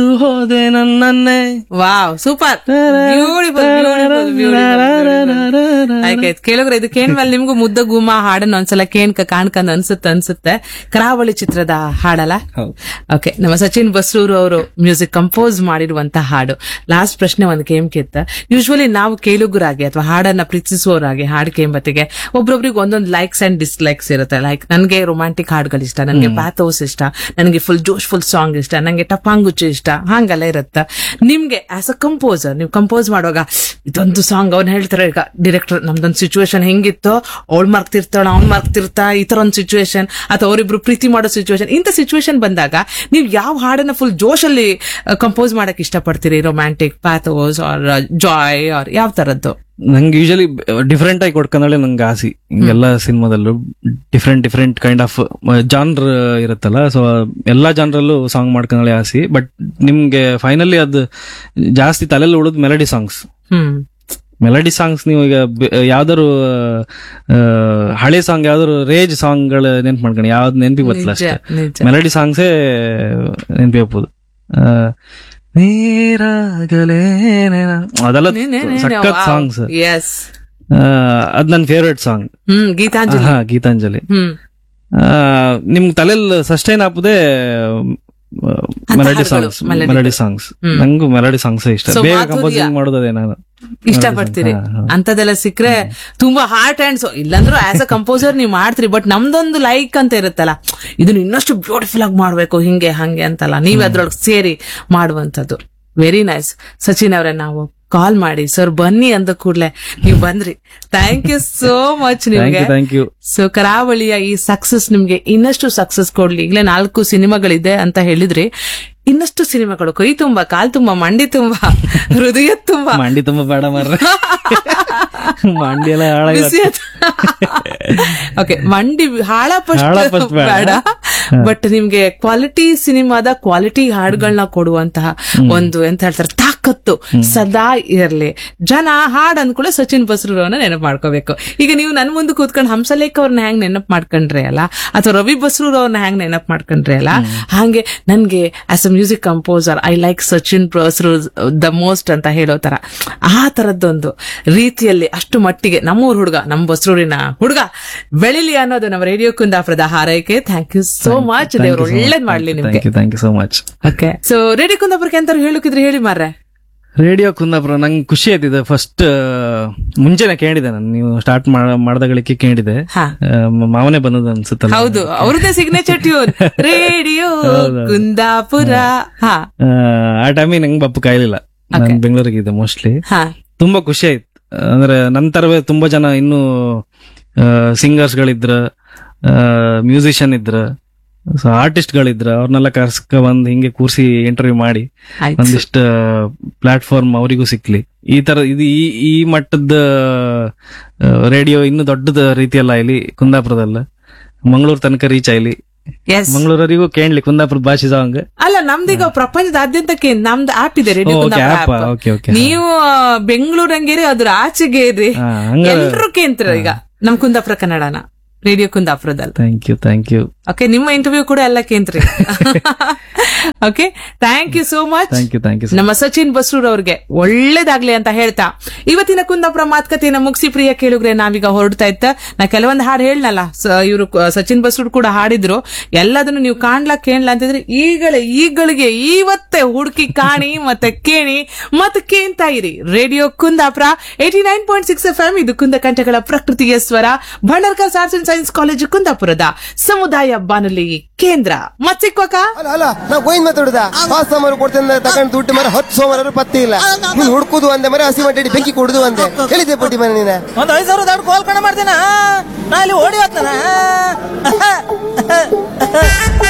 ಹೋದೆ ನನ್ನನ್ನೇ wow super ಆಯ್ತಾಯ್ತು ಕೇಳಿದ್ರೆ ಇದು ಕೇಳ್ಮೇಲೆ ನಿಮ್ಗೂ ಮುದ್ದ ಗುಮ ಹಾಡನ್ನ ಒಂದ್ಸಲ ಕೇಣ್ಕ ಕಾಣ್ಕಂದ್ ಅನ್ಸುತ್ತೆ ಅನ್ಸುತ್ತೆ ಕರಾವಳಿ ಚಿತ್ರದ ಹಾಡಲ್ಲ ಹೌದು. ಓಕೆ ನಮ್ಮ ಸಚಿನ್ ಬಸ್ರೂರು ಅವರು ಮ್ಯೂಸಿಕ್ ಕಂಪೋಸ್ ಮಾಡಿರುವಂತ ಹಾಡು ಲಾಸ್ಟ್ ಪ್ರಶ್ನೆ ಒಂದು ಕೇಮ್ಕಿತ್ತ ಯೂಶ್ವಲಿ ನಾವು ಕೇಳುಗರಾಗಿ ಅಥವಾ ಹಾಡನ್ನ ಪ್ರೀತಿಸುವವರಾಗಿ ಹಾಡು ಕೇಂಬತ್ತಿಗೆ ಒಬ್ರೊಬ್ರಿಗೆ ಒಂದೊಂದು ಲೈಕ್ಸ್ ಅಂಡ್ ಡಿಸ್ಲೈಕ್ಸ್ ಇರುತ್ತೆ ಲೈಕ್ ನನಗೆ ರೊಮ್ಯಾಂಟಿಕ್ ಹಾಡುಗಳು ಇಷ್ಟ ನನಗೆ ಪ್ಯಾಥೋಸ್ ಇಷ್ಟ ನನಗೆ ಫುಲ್ ಜೋಶ್ ಫುಲ್ ಸಾಂಗ್ ಇಷ್ಟ ನನಗೆ ಟಪಾಂಗುಚ್ಚು ಇಷ್ಟ ಹಂಗೆಲ್ಲ ಇರುತ್ತೆ ನಿಮ್ಗೆ ಆಸ್ ಅ ಕಂಪೋಸರ್ ನೀವು ಕಂಪೋಸ್ ಮಾಡುವಾಗ ಇದೊಂದು ಸಾಂಗ್ ಅವ್ನು ಹೇಳ್ತಾರೆ ಈಗ ಡೈರೆಕ್ಟರ್ ನಮ್ದೊಂದು ಸಿಚುವೇಶನ್ ಹೆಂಗಿತ್ತೋ ಅವಳು ಮರ್ತಿರ್ತಾಳ ಅವ್ನು ಮರ್ತಿರ್ತಾ ಈ ತರ ಒಂದು ಸಿಚುವೇಶನ್ ಅಥವಾ ಅವರಿಬ್ರು ಪ್ರೀತಿ ಮಾಡೋ ಸಿಚುವೇಶನ್ ಇಂಥ ಸಿಚುವೇಶನ್ ಬಂದಾಗ ನೀವು ಯಾವ ಹಾಡನ್ನ ಫುಲ್ ಜೋಶಲ್ಲಿ ಕಂಪೋಸ್ ಮಾಡಕ್ ಇಷ್ಟಪಡ್ತೀರಿ romantic pathos or joy or ಯಾವ ತರದ್ದು ನಂಗೆ ಯೂಶಲಿ ಡಿಫ್ರೆಂಟ್ ಆಗಿ ಕೊಡ್ಕೊಂಡಳೆ ನಂಗೆ ಆಸೆ ಹಿಂಗೆಲ್ಲ ಸಿನಿಮಾದಲ್ಲೂ different different kind of genre ಇರುತ್ತಲ್ಲ ಸೊ ಎಲ್ಲಾ ಜಾನ್ರಲ್ಲೂ ಸಾಂಗ್ ಮಾಡ್ಕೊಂಡಳೆ ಆಸೆ ಬಟ್ ನಿಮ್ಗೆ ಫೈನಲಿ ಅದು ಜಾಸ್ತಿ ತಲೆಯಲ್ಲಿ ಉಳಿದ್ melody songs hmm melody songs ನೀವು ಈಗ ಬೆ- ಯಾವ್ದಾದ್ರು ಆ, ಹಳೆ ಸಾಂಗ್ ಯಾವ್ದಾದ್ರು ರೇಜ್ ಸಾಂಗ್ಗಳು ನೆನ್ಪು ಮಾಡ್ಕೊಂಡು ಯಾವ್ದು ನೆನಪಿ ಗೊತ್ತಿಲ್ಲ ನಿಜ ಅಷ್ಟೇ ನಿಜ ಮೆಲಡಿ ಸಾಂಗ್ಸೇ ನೆನಪಿ ಹೋಗ್ಬೋದು ನೀರಾಗಲೇನೆ ಅದೆಲ್ಲ ಸಖತ್ ಸಾಂಗ್ಸ್ ಎಸ್ ಅದ್ ನನ್ನ ಫೇವ್ರೆಟ್ ಸಾಂಗ್ ಹ್ಮ್ ಗೀತಾಂಜಲಿ ಹಾ ಗೀತಾಂಜಲಿ ಹ್ಮ್ ಆ, ನಿಮ್ ತಲೆಯಲ್ಲಿ ಸಸ್ಟೈನ್ ಆಪದೆ ಮೆಲಡಿ ಹಾಡುಗಳು, songs melody. Melody songs hmm. ನಂಗೂ ಮೆಲಡಿ ಸಾಂಗ್ಸ್ ಇಷ್ಟ So, ಬೇಗ ಮಾಧುರ್ಯ. ಕಂಪೋಸಿಂಗ್ ಮಾಡೋದೇ ನಾನು ಇಷ್ಟಪಡ್ತೀರಿ ಹಾ, ಹಾ. ಅಂತದೆಲ್ಲ ಸಿಕ್ಕ್ರೆ ತುಂಬಾ ಹಾರ್ಟ್ ಅಂಡ್ ಇಲ್ಲಾಂದ್ರೂ ಆಸ್ ಅ ಕಂಪೋಸರ್ ನೀವು ಮಾಡ್ತೀರಿ ಬಟ್ ನಮ್ದೊಂದು ಲೈಕ್ ಅಂತ ಇರುತ್ತಲ್ಲ ಇದನ್ನ ಇನ್ನಷ್ಟು ಬ್ಯೂಟಿಫುಲ್ ಆಗಿ ಮಾಡ್ಬೇಕು ಹಿಂಗೆ ಹಂಗೆ ಅಂತಲ್ಲ ನೀವ್ ಅದ್ರೊಳಗೆ ಸೇರಿ ಮಾಡುವಂತದ್ದು ವೆರಿ ನೈಸ್ ಸಚಿನ್ ಅವರೇ ನಾವು ಕಾಲ್ ಮಾಡಿ ಸರ್ ಬನ್ನಿ ಅಂದ ಕೂಡ್ಲೆ ನೀವು ಬಂದ್ರಿ thank you so much thank ನಿಮ್ಗೆ ಯು ಥ್ಯಾಂಕ್ ಯು ಸೊ ಕರಾವಳಿಯ ಈ ಸಕ್ಸಸ್ ನಿಮ್ಗೆ ಇನ್ನಷ್ಟು ಸಕ್ಸಸ್ ಕೊಡ್ಲಿ ಈಗಲೇ ನಾಲ್ಕು ಸಿನಿಮಾಗಳಿದೆ ಅಂತ ಹೇಳಿದ್ರಿ ಇನ್ನಷ್ಟು ಸಿನಿಮಾಗಳು ಕೈ ತುಂಬಾ ಕಾಲ್ ತುಂಬಾ ಮಂಡಿ ತುಂಬಾ ಹೃದಯ ತುಂಬಾ ಮಂಡಿ ತುಂಬಾ ಬೇಡ ಮಾರ್ರೆ ಮಂಡಿ ಎಲ್ಲ ಹಾಳಾಗಿ ಓಕೆ ಮಂಡಿ ಹಾಳ ಹಾಳ ಫಸ್ಟ್ first ಬೇಡ. ಬೇಡ ಬಟ್ ನಿಮ್ಗೆ ಕ್ವಾಲಿಟಿ ಸಿನಿಮಾದ ಕ್ವಾಲಿಟಿ ಹಾಡುಗಳನ್ನ ಕೊಡುವಂತಹ ಒಂದು ಎಂತ ಹೇಳ್ತಾರೆ ತಾಕತ್ತು ಸದಾ ಇರಲಿ ಜನ ಹಾಡ್ ಅಂದ್ಕೂಳೆ ಸಚಿನ್ ಬಸ್ರೂರವನ್ನ ನೆನಪು ಮಾಡ್ಕೋಬೇಕು ಈಗ ನೀವು ನನ್ ಮುಂದೆ ಕೂತ್ಕೊಂಡು ಹಂಸಲೇಖ ಅವ್ರನ್ನ ಹೆಂಗ್ ನೆನಪು ಮಾಡ್ಕೊಂಡ್ರಿ ಅಲ್ಲ ಅಥವಾ ರವಿ ಬಸ್ರೂರ್ ಅವ್ರನ್ನ ಹೆಂಗ್ ನೆನಪು ಮಾಡ್ಕೊಂಡ್ರಿ ಅಲ್ಲ ಹಾಗೆ ನನ್ಗೆ as a music composer I like Sachin Basrur the most ಅಂತ ಹೇಳೋ ತರ ಆ ತರದ್ದೊಂದು ರೀತಿಯಲ್ಲಿ ಅಷ್ಟು ಮಟ್ಟಿಗೆ ನಮ್ಮೂರ್ ಹುಡುಗ ನಮ್ಮ ಬಸ್ರೂರಿನ ಹುಡುಗ ಬೆಳಿಲಿ ಅನ್ನೋದು ನಮ್ಮ ರೇಡಿಯೋ ಕುಂದಾಪುರದ ಹಾರೈಕೆ ಥ್ಯಾಂಕ್ ಯು ಸೋ ಮಚ್ ದೇವ್ರು ಒಳ್ಳೇದ್ ಮಾಡ್ಲಿ ನಿಮ್ಗೆ thank you thank you so much okay so radio ಕುಂದಾಪುರಕ್ಕೆ ಅಂತ ಹೇಳಕ್ಕಿದ್ರೆ ಹೇಳಿ ಮಾರ್ರೆ ರೇಡಿಯೋ ಕುಂದಾಪುರ ನಂಗೆ ಖುಷಿ ಆಯ್ತಿದೆ ಫಸ್ಟ್ ಮುಂಚೆನೆ ಕೇಳಿದೆ ನಾನು ನೀವು ಸ್ಟಾರ್ಟ್ ಮಾಡ್ದಗಳಿಗೆ ಕೇಳಿದೆ ಹಾ. ಆ, ಮ- ಮಾವನೇ ಬಂದದ್ದು ಅನ್ಸುತ್ತಲ್ಲ ಹೌದು ಅವ್ರದ್ದೇ ಸಿಗ್ನೇಚರ್ ಟ್ಯೂನ್ ರೇಡಿಯೋ ಕುಂದಾಪುರ ಹಾ ಆ, ಆ ಟೈಮಿಗೆ ನಂಗೆ ಬಪ್ಪು ಕಾಯ್ಲಿಲ್ಲ ನಾನು ಬೆಂಗಳೂರಿಗಿದ್ದೆ ಮೋಸ್ಟ್ಲಿ ಹಾ ತುಂಬಾ ಖುಷಿ ಆಯ್ತು ಅಂದ್ರೆ ನಂತರವೇ ತುಂಬಾ ಜನ ಇನ್ನು ಸಿಂಗರ್ಸ್ ಗಳಿದ್ರ ಮ್ಯೂಸಿಷಿಯನ್ ಇದ್ರ ಆರ್ಟಿಸ್ಟ್ ಗಳಿದ್ರ ಅವ್ರನ್ನೆಲ್ಲ ಕರ್ಸ್ಕ ಬಂದ್ ಹಿಂಗೆ ಕೂರ್ಸಿ ಇಂಟರ್ವ್ಯೂ ಮಾಡಿ ಆಯ್ತು ಒಂದಿಷ್ಟು ಪ್ಲಾಟ್ಫಾರ್ಮ್ ಅವರಿಗೂ ಸಿಕ್ಲಿ ಈ ತರ ಇದು ಈ ಈ ಮಟ್ಟದ ರೇಡಿಯೋ ಇನ್ನು ದೊಡ್ಡದ ರೀತಿಯಲ್ಲ ಇಲ್ಲಿ ಕುಂದಾಪುರದಲ್ಲ ಮಂಗಳೂರು ತನಕ ರೀಚ್ ಆಯ್ಲಿ ಎಸ್ ಮಂಗಳೂರವರಿಗೂ ಕೇಳಲಿ ಕುಂದಾಪುರದ ಭಾಷೆ ಸಾಂಗ್ ಅಲ್ಲ ನಮ್ದೀಗ ಪ್ರಪಂಚದಾದ್ಯಂತಕ್ಕೆ ನಮ್ದು ಆಪ್ ಇದೆ ರೇಡಿಯೋ ಓ, okay, Kundapura app, app. okay, okay. ನೀವು ಬೆಂಗಳೂರಂಗೇರಿ ಅದ್ರ ಆಚೆಗೆ ಇರ್ರಿ ಹಾ, ಹಂಗ ಎಲ್ರು ಕೇಂದ್ರ ಈಗ ನಮ್ ಕುಂದಾಪುರ ಕನ್ನಡನ ರೇಡಿಯೋ ಕುಂದಾಪುರದಲ್ಲಿ thank you thank you okay ನಿಮ್ಮ ಇಂಟರ್ವ್ಯೂ ಕೂಡ ಎಲ್ಲ ಕೇಂದ್ರಿ okay thank you so much thank you thank you ನಮ್ಮ ಸಚಿನ್ ಬಸ್ರೂರ್ ಅವ್ರಿಗೆ ಒಳ್ಳೇದಾಗ್ಲಿ ಅಂತ ಹೇಳ್ತಾ ಇವತ್ತಿನ ಕುಂದಾಪುರ ಮಾತುಕತೆಯನ್ನ ಮುಗಿಸಿ ಪ್ರಿಯ ಕೇಳುಗ್ರೆ ನಾವೀಗ ಹೊರಡ್ತಾ ಇತ್ತ ನಾ ಕೆಲವೊಂದು ಹಾಡು ಹೇಳ್ನಲ್ಲ ಇವರು ಸಚಿನ್ ಬಸ್ರೂರ್ ಕೂಡ ಹಾಡಿದ್ರು ಎಲ್ಲದನ್ನು ನೀವು ಕಾಣ್ಲಾ ಕೇಳಲ್ಲ ಅಂತಿದ್ರೆ ಈಗಲೇ ಈಗಳಿಗೆ ಇವತ್ತೇ ಹುಡುಕಿ ಕಾಣಿ ಮತ್ತೆ ಕೇಳಿ ಮತ್ತೆ ಕೇಳ್ತಾ ಇರಿ radio Kundapura eighty nine point six F M ಇದು ಕುಂದ ಕಂಠಗಳ ಪ್ರಕೃತಿಯ ಸ್ವರ Bhandarkar arts and science college ಕುಂದಾಪುರದ ಸಮುದಾಯ ಬಾನುಲಿ ಕೇಂದ್ರ ಮತ್ ಸಿಕ್ವಕ ಅಲ್ಲ ಅಲ್ಲ ನಾವು ಗೋಯಿಂದ ಮಾತಾಡುದ ಪಾಸ್ ಸೋಮವಾರ ಕೊಡ್ತೇನೆ ತಗೊಂಡು ದುಡ್ಡು ಮರ ಹತ್ತು ಸೋಮವಾರ ಪತ್ತೆ ಇಲ್ಲ ನೀನ್ ಹುಡುಕುದು ಅಂದೆ ಮರ ಹಸಿ ಮಟ್ಟಿ ಬೆಂಕಿ ಕೊಡುದು ಅಂದೆ ಹೇಳಿದ್ದೆ ಪಟ್ಟಿ ಮನೆ ನೀನ ಒಂದ್ ಐದ್ ಸಾವಿರ ದುಡ್ಡು ಕೋಲ್ ಕಣ ಮಾಡ್ತೀನ ನಾ ಇಲ್ಲಿ ಓಡಿ ಹೋಗ್ತಾನ